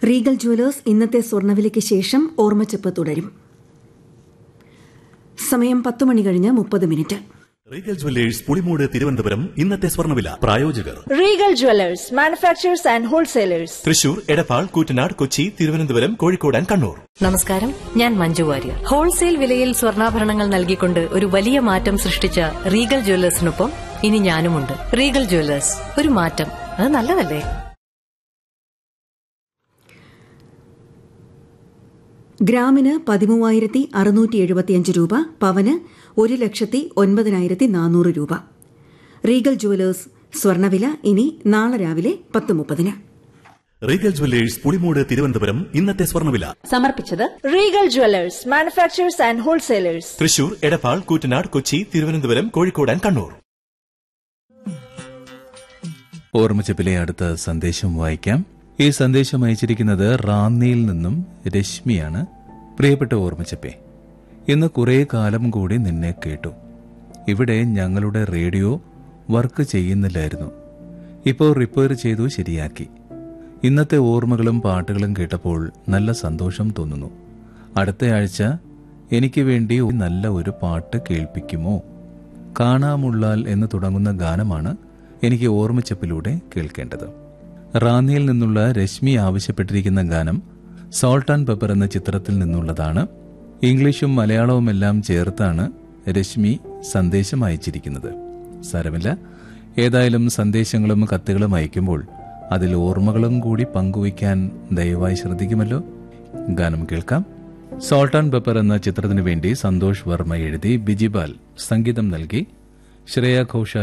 Regal jewellers ഇന്നത്തെ സ്വർണ്ണവിലയ്ക്ക് ശേഷം ഓർമ്മച്ചപ്പ് തുടരും സമയം പത്ത് മണി കഴിഞ്ഞ് മുപ്പത് minute Regal jewellers Pulimoodu Thiruvananthapuram ഇന്നത്തെ സ്വർണ്ണവില പ്രായോജകർ Regal Jewelers, manufacturers and wholesalers. Thrissur Edappal Koottanad Kochi Thiruvananthapuram Kozhikode and Kannur നമസ്കാരം ഞാൻ മഞ്ജു വാര്യർ ഹോൾസെയിൽ വിലയിൽ സ്വർണ്ണാഭരണങ്ങൾ നൽകിക്കൊണ്ട് ഒരു വലിയ മാറ്റം സൃഷ്ടിച്ച റീഗൽ ജ്വല്ലേഴ്സിനൊപ്പം ഇനി ഞാനുമുണ്ട് റീഗൽ ജ്വല്ലേഴ്സ് ഒരു മാറ്റം അത് നല്ലതല്ലേ ഗ്രാമിന് പതിമൂവായിരത്തി അറുന്നൂറ്റി എഴുപത്തിയഞ്ച് രൂപ പവന് ഒരു ലക്ഷത്തി ഒൻപതിനായിരത്തി നാനൂറ് രൂപ റീഗൽ ജുവലേഴ്സ് സ്വർണ്ണവില ഇനി നാളെ രാവിലെ പത്ത് മുപ്പതിന് റീഗൽ ജുവല്ലേഴ്സ് പുളിമൂട് തിരുവനന്തപുരം ഇന്നത്തെ സ്വർണ്ണവില സമർപ്പിച്ചത് Regal Jewelers, manufacturers and wholesalers. Thrissur Edappal Koottanad Kochi Thiruvananthapuram Kozhikode and Kannur ഓർമ്മച്ചപ്പിലെ അടുത്ത സന്ദേശം വായിക്കാം ഈ സന്ദേശം അയച്ചിരിക്കുന്നത് റാന്നിയിൽ നിന്നും രശ്മിയാണ് പ്രിയപ്പെട്ട ഓർമ്മച്ചപ്പെ ഇന്ന് കുറേ കാലം കൂടി നിന്നെ കേട്ടു ഇവിടെ ഞങ്ങളുടെ റേഡിയോ വർക്ക് ചെയ്യുന്നില്ലായിരുന്നു ഇപ്പോൾ റിപ്പയർ ചെയ്തു ശരിയാക്കി ഇന്നത്തെ ഓർമ്മകളും പാട്ടുകളും കേട്ടപ്പോൾ നല്ല സന്തോഷം തോന്നുന്നു അടുത്ത ആഴ്ച എനിക്ക് വേണ്ടി ഒരു നല്ല ഒരു പാട്ട് കേൾപ്പിക്കുമോ കാണാമുള്ളാൽ എന്ന് തുടങ്ങുന്ന ഗാനമാണ് എനിക്ക് ഓർമ്മച്ചപ്പിലൂടെ കേൾക്കേണ്ടത് റാന്നിയിൽ നിന്നുള്ള രശ്മി ആവശ്യപ്പെട്ടിരിക്കുന്ന ഗാനം സോൾട്ട് ആൻഡ് പെപ്പർ എന്ന ചിത്രത്തിൽ നിന്നുള്ളതാണ് ഇംഗ്ലീഷും മലയാളവുമെല്ലാം ചേർത്താണ് രശ്മി സന്ദേശം അയച്ചിരിക്കുന്നത് സാരമില്ല ഏതായാലും സന്ദേശങ്ങളും കത്തുകളും അയക്കുമ്പോൾ അതിൽ ഓർമ്മകളും കൂടി പങ്കുവയ്ക്കാൻ ദയവായി ശ്രദ്ധിക്കുമല്ലോ ഗാനം കേൾക്കാം സോൾട്ട് ആൻഡ് പെപ്പർ എന്ന ചിത്രത്തിനു വേണ്ടി സന്തോഷ് വർമ്മ എഴുതി ബിജിപാൽ സംഗീതം നൽകി ശ്രേയ ഘോഷ